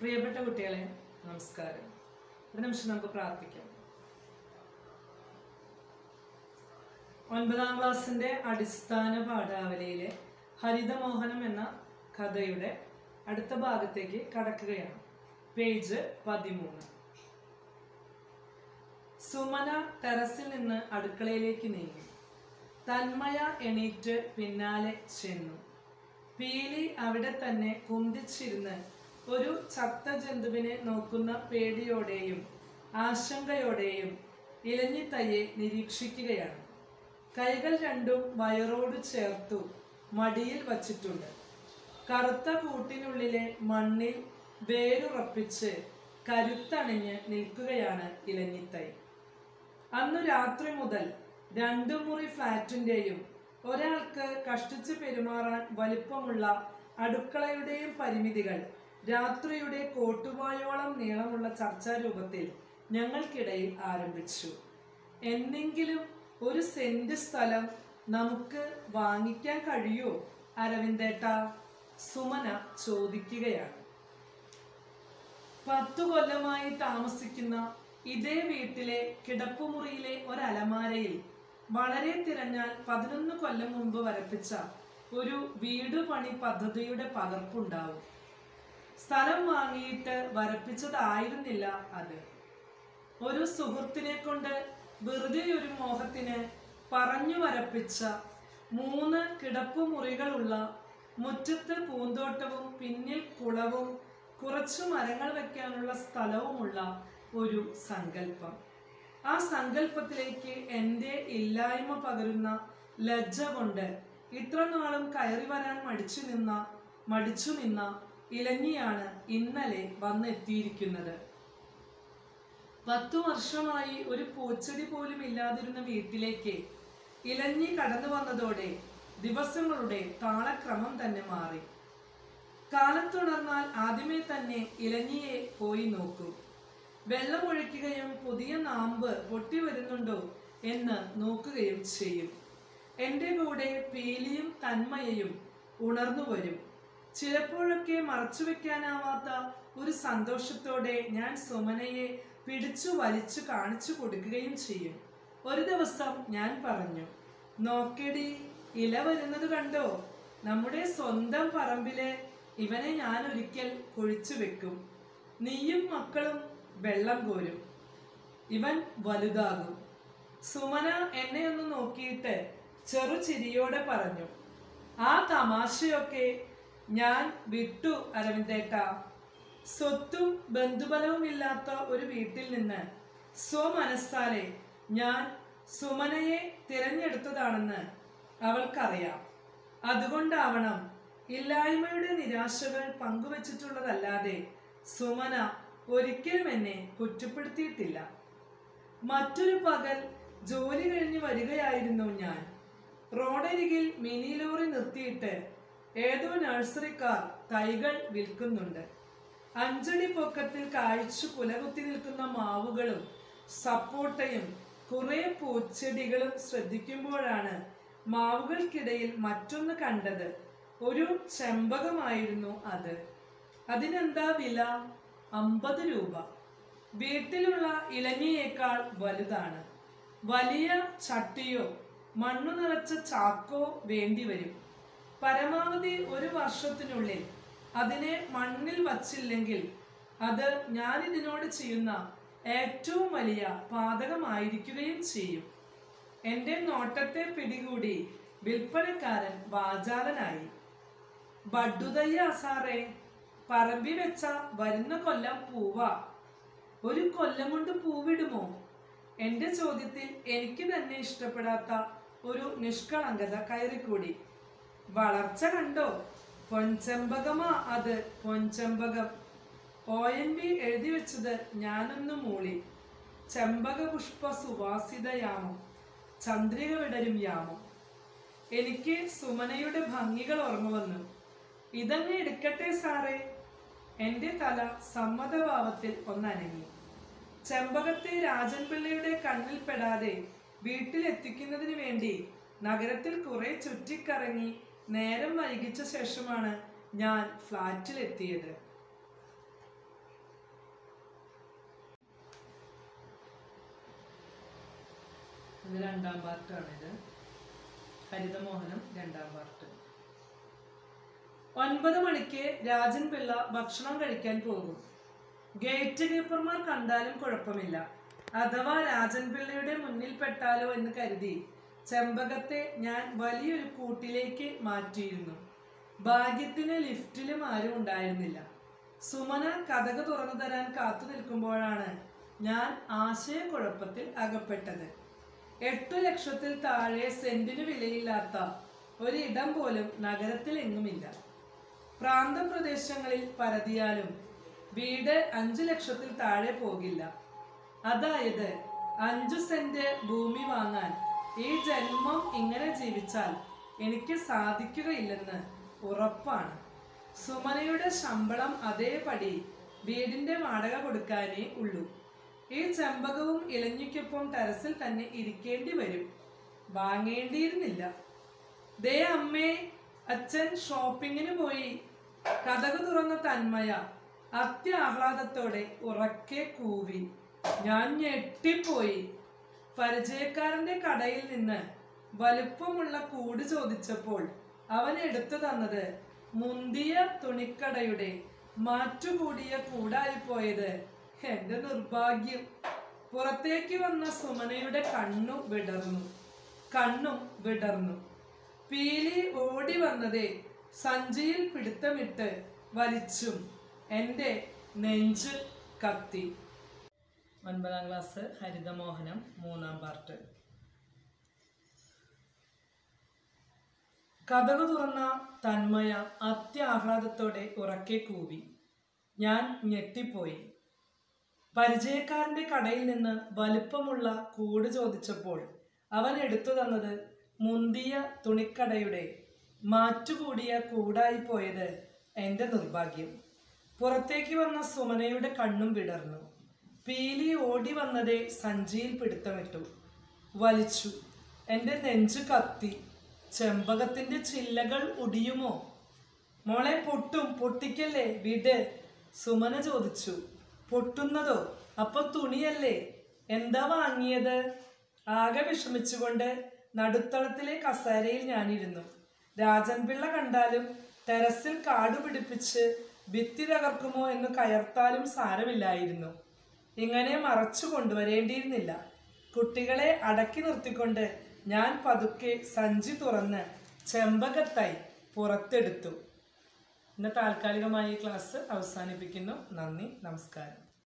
പ്രിയപ്പെട്ട കുട്ടികളെ നമസ്കാരം ഒരു നിമിഷം നമുക്ക് പ്രാർത്ഥിക്കാം ഒൻപതാം ക്ലാസ്സിന്റെ അടിസ്ഥാന പാഠാവലിയിലെ ഹരിതമോഹനം എന്ന കഥയുടെ അടുത്ത ഭാഗത്തേക്ക് കടക്കുകയാണ് പേജ് പതിമൂന്ന് സുമന ടെറസിൽ നിന്ന് അടുക്കളയിലേക്ക് നീങ്ങി തന്മയ എണീറ്റ് പിന്നാലെ ചെന്നു പീലി അവിടെ തന്നെ കുന്തിച്ചിരുന്ന് ഒരു ചത്ത ജന്തുവിനെ നോക്കുന്ന പേടിയോടെയും ആശങ്കയോടെയും ഇലഞ്ഞിത്തയ്യെ നിരീക്ഷിക്കുകയാണ് കൈകൾ രണ്ടും വയറോട് ചേർത്തു മടിയിൽ വച്ചിട്ടുണ്ട് കറുത്ത കൂട്ടിനുള്ളിലെ മണ്ണിൽ വേരുറപ്പിച്ച് കരുത്തണിഞ്ഞ് നിൽക്കുകയാണ് ഇലഞ്ഞിത്തൈ അന്നു രാത്രി മുതൽ രണ്ടു മുറി ഫ്ലാറ്റിന്റെയും ഒരാൾക്ക് കഷ്ടിച്ച് പെരുമാറാൻ വലിപ്പമുള്ള അടുക്കളയുടെയും പരിമിതികൾ രാത്രിയുടെ കോട്ടുവായോളം നീളമുള്ള ചർച്ചാ രൂപത്തിൽ ഞങ്ങൾക്കിടയിൽ ആരംഭിച്ചു എന്തെങ്കിലും ഒരു സെന്റ് സ്ഥലം നമുക്ക് വാങ്ങിക്കാൻ കഴിയോ അരവിന്ദേട്ട സുമന ചോദിക്കുകയാണ് പത്തു കൊല്ലമായി താമസിക്കുന്ന ഇതേ വീട്ടിലെ കിടപ്പുമുറിയിലെ ഒരലമാരയിൽ വളരെ തിരഞ്ഞാൽ പതിനൊന്ന് കൊല്ലം മുമ്പ് വരപ്പിച്ച ഒരു വീട് പണി പദ്ധതിയുടെ പകർപ്പുണ്ടാവും സ്ഥലം വാങ്ങിയിട്ട് വരപ്പിച്ചതായിരുന്നില്ല അത് ഒരു സുഹൃത്തിനെ കൊണ്ട് വെറുതെ ഒരു മോഹത്തിന് പറഞ്ഞു വരപ്പിച്ച മൂന്ന് കിടപ്പുമുറികളുള്ള മുറ്റത്ത് പൂന്തോട്ടവും പിന്നിൽ കുളവും കുറച്ചു മരങ്ങൾ വെക്കാനുള്ള സ്ഥലവുമുള്ള ഒരു സങ്കല്പം ആ സങ്കല്പത്തിലേക്ക് എൻ്റെ ഇല്ലായ്മ പകരുന്ന ലജ്ജ കൊണ്ട് ഇത്ര നാളും കയറി വരാൻ മടിച്ചു നിന്ന മടിച്ചു നിന്ന ഇലഞ്ഞിയാണ് ഇന്നലെ വന്നെത്തിയിരിക്കുന്നത് പത്തു വർഷമായി ഒരു പൂച്ചെടി പോലും ഇല്ലാതിരുന്ന വീട്ടിലേക്ക് ഇലഞ്ഞി കടന്നു വന്നതോടെ ദിവസങ്ങളുടെ താളക്രമം തന്നെ മാറി കാലത്തുണർന്നാൽ ആദ്യമേ തന്നെ ഇലഞ്ഞിയെ പോയി നോക്കൂ വെള്ളമൊഴിക്കുകയും പുതിയ നാമ്പ് പൊട്ടി വരുന്നുണ്ടോ എന്ന് നോക്കുകയും ചെയ്യും എൻ്റെ കൂടെ പീലിയും തന്മയയും ഉണർന്നു വരും ചിലപ്പോഴൊക്കെ മറച്ചു വെക്കാനാവാത്ത ഒരു സന്തോഷത്തോടെ ഞാൻ സുമനയെ പിടിച്ചു വലിച്ചു കാണിച്ചു കൊടുക്കുകയും ചെയ്യും ഒരു ദിവസം ഞാൻ പറഞ്ഞു നോക്കെടി ഇല വരുന്നത് കണ്ടോ നമ്മുടെ സ്വന്തം പറമ്പില് ഇവനെ ഞാൻ ഒരിക്കൽ കുഴിച്ചു വെക്കും നീയും മക്കളും വെള്ളം കോരും ഇവൻ വലുതാകും സുമന എന്നെ ഒന്ന് നോക്കിയിട്ട് ചെറു ചിരിയോടെ പറഞ്ഞു ആ തമാശയൊക്കെ ഞാൻ വിട്ടു അരവിന്ദേട്ട സ്വത്തും ബന്ധുബലവും ഇല്ലാത്ത ഒരു വീട്ടിൽ നിന്ന് സ്വമനസ്സാലെ ഞാൻ സുമനയെ തിരഞ്ഞെടുത്തതാണെന്ന് അവൾക്കറിയാം അതുകൊണ്ടാവണം ഇല്ലായ്മയുടെ നിരാശകൾ പങ്കുവച്ചിട്ടുള്ളതല്ലാതെ സുമന ഒരിക്കലും എന്നെ കുറ്റപ്പെടുത്തിയിട്ടില്ല മറ്റൊരു പകൽ ജോലി കഴിഞ്ഞ് വരികയായിരുന്നു ഞാൻ റോഡരികിൽ മിനി ലോറി നിർത്തിയിട്ട് ഏതോ നഴ്സറിക്കാർ തൈകൾ വിൽക്കുന്നുണ്ട് അഞ്ചടി പൊക്കത്തിൽ കാഴ്ച കുലകുത്തി നിൽക്കുന്ന മാവുകളും സപ്പോട്ടയും കുറെ പൂച്ചെടികളും ശ്രദ്ധിക്കുമ്പോഴാണ് മാവുകൾക്കിടയിൽ മറ്റൊന്ന് കണ്ടത് ഒരു ചെമ്പകമായിരുന്നു അത് അതിനെന്താ വില അമ്പത് രൂപ വീട്ടിലുള്ള ഇലഞ്ഞിയേക്കാൾ വലുതാണ് വലിയ ചട്ടിയോ മണ്ണു നിറച്ച ചാക്കോ വേണ്ടിവരും പരമാവധി ഒരു വർഷത്തിനുള്ളിൽ അതിനെ മണ്ണിൽ വച്ചില്ലെങ്കിൽ അത് ഞാൻ ഇതിനോട് ചെയ്യുന്ന ഏറ്റവും വലിയ പാതകമായിരിക്കുകയും ചെയ്യും എൻ്റെ നോട്ടത്തെ പിടികൂടി വിൽപ്പനക്കാരൻ വാചാലനായി ബഡുതയ്യ സാറേ പറമ്പി വെച്ച വരുന്ന കൊല്ലം പൂവാ ഒരു കൊല്ലം കൊണ്ട് പൂവിടുമോ എന്റെ ചോദ്യത്തിൽ എനിക്ക് തന്നെ ഇഷ്ടപ്പെടാത്ത ഒരു നിഷ്കളങ്കത കയറിക്കൂടി വളർച്ച കണ്ടോ പൊൻചെമ്പകമാ അത് പൊൻചെമ്പകം ഒ എൻ വി എഴുതി വെച്ചത് ഞാനൊന്ന് മൂളി ചെമ്പക പുഷ്പ സുവാസിതയാമം ചന്ദ്രിക വിടരും യാമം എനിക്ക് സുമനയുടെ ഭംഗികൾ ഓർമ്മ വന്നു ഇതങ്ങ് എടുക്കട്ടെ സാറേ എന്റെ തല സമ്മതഭാവത്തിൽ ഒന്നനങ്ങി ചെമ്പകത്തെ രാജൻ പിള്ളയുടെ കണ്ണിൽ പെടാതെ വീട്ടിലെത്തിക്കുന്നതിന് വേണ്ടി നഗരത്തിൽ കുറെ ചുറ്റിക്കറങ്ങി നേരം വൈകിച്ച ശേഷമാണ് ഞാൻ ഫ്ലാറ്റിലെത്തിയത് ഇത് രണ്ടാം പാർട്ടാണിത് ഹരിതമോഹനം രണ്ടാം പാർട്ട് ഒൻപത് മണിക്ക് രാജൻ പിള്ള ഭക്ഷണം കഴിക്കാൻ പോകും ഗേറ്റ് കീപ്പർമാർ കണ്ടാലും കുഴപ്പമില്ല അഥവാ രാജൻ പിള്ളയുടെ മുന്നിൽ പെട്ടാലോ എന്ന് കരുതി ചെമ്പകത്തെ ഞാൻ വലിയൊരു കൂട്ടിലേക്ക് മാറ്റിയിരുന്നു ഭാഗ്യത്തിന് ലിഫ്റ്റിലും ആരും ഉണ്ടായിരുന്നില്ല സുമന കഥക് തുറന്നു തരാൻ കാത്തു നിൽക്കുമ്പോഴാണ് ഞാൻ ആശയക്കുഴപ്പത്തിൽ അകപ്പെട്ടത് എട്ടു ലക്ഷത്തിൽ താഴെ സെന്റിന് വിലയില്ലാത്ത ഒരിടം പോലും നഗരത്തിൽ എങ്ങുമില്ല പ്രാന്തപ്രദേശങ്ങളിൽ പരതിയാലും വീട് അഞ്ചു ലക്ഷത്തിൽ താഴെ പോകില്ല അതായത് അഞ്ചു സെന്റ് ഭൂമി വാങ്ങാൻ ഈ ജന്മം ഇങ്ങനെ ജീവിച്ചാൽ എനിക്ക് സാധിക്കുകയില്ലെന്ന് ഉറപ്പാണ് സുമനയുടെ ശമ്പളം അതേപടി വീടിന്റെ വാടക കൊടുക്കാനേ ഉള്ളൂ ഈ ചെമ്പകവും ഇലഞ്ഞിക്കൊപ്പം ടെറസിൽ തന്നെ ഇരിക്കേണ്ടി വരും വാങ്ങേണ്ടിയിരുന്നില്ല ദേ അമ്മേ അച്ഛൻ ഷോപ്പിങ്ങിന് പോയി കഥകു തുറന്ന തന്മയ അത്യാഹ്ലാദത്തോടെ ഉറക്കെ കൂവി ഞാൻ ഞെട്ടിപ്പോയി പരിചയക്കാരന്റെ കടയിൽ നിന്ന് വലുപ്പമുള്ള കൂട് ചോദിച്ചപ്പോൾ അവൻ എടുത്തു തന്നത് മുന്തിയ തുണിക്കടയുടെ മാറ്റുകൂടിയ കൂടായിപ്പോയത് എന്റെ നിർഭാഗ്യം പുറത്തേക്ക് വന്ന സുമനയുടെ കണ്ണു വിടർന്നു കണ്ണും വിടർന്നു പീലി ഓടി വന്നതേ സഞ്ചിയിൽ പിടുത്തമിട്ട് വലിച്ചും എൻ്റെ നെഞ്ച് കത്തി ഒൻപതാം ക്ലാസ് ഹരിതമോഹനം മൂന്നാം പാർട്ട് കഥകു തുറന്ന തന്മയ അത്യാഹ്ലാദത്തോടെ ഉറക്കെ കൂവി ഞാൻ ഞെട്ടിപ്പോയി പരിചയക്കാരന്റെ കടയിൽ നിന്ന് വലുപ്പമുള്ള കൂട് ചോദിച്ചപ്പോൾ അവൻ എടുത്തു തന്നത് മുന്തിയ തുണിക്കടയുടെ മാറ്റുകൂടിയ കൂടായി പോയത് എൻ്റെ നിർഭാഗ്യം പുറത്തേക്ക് വന്ന സുമനയുടെ കണ്ണും വിടർന്നു പീലി ഓടി വന്നതേ സഞ്ചിയിൽ പിടുത്തമിട്ടു വലിച്ചു എൻ്റെ നെഞ്ചു കത്തി ചെമ്പകത്തിന്റെ ചില്ലകൾ ഒടിയുമോ മോളെ പൊട്ടും പൊട്ടിക്കല്ലേ വിട് സുമന ചോദിച്ചു പൊട്ടുന്നതോ അപ്പൊ തുണിയല്ലേ എന്താ വാങ്ങിയത് ആകെ വിഷമിച്ചുകൊണ്ട് നടുത്തളത്തിലെ കസേരയിൽ ഞാനിരുന്നു രാജൻ പിള്ള കണ്ടാലും ടെറസിൽ കാടു പിടിപ്പിച്ച് ഭിത്തി തകർക്കുമോ എന്ന് കയർത്താലും സാരമില്ലായിരുന്നു ഇങ്ങനെ മറച്ചു കൊണ്ടുവരേണ്ടിയിരുന്നില്ല കുട്ടികളെ അടക്കി നിർത്തിക്കൊണ്ട് ഞാൻ പതുക്കെ സഞ്ചി തുറന്ന് ചെമ്പകത്തായി പുറത്തെടുത്തു ഇന്ന് താൽക്കാലികമായി ഈ ക്ലാസ് അവസാനിപ്പിക്കുന്നു നന്ദി നമസ്കാരം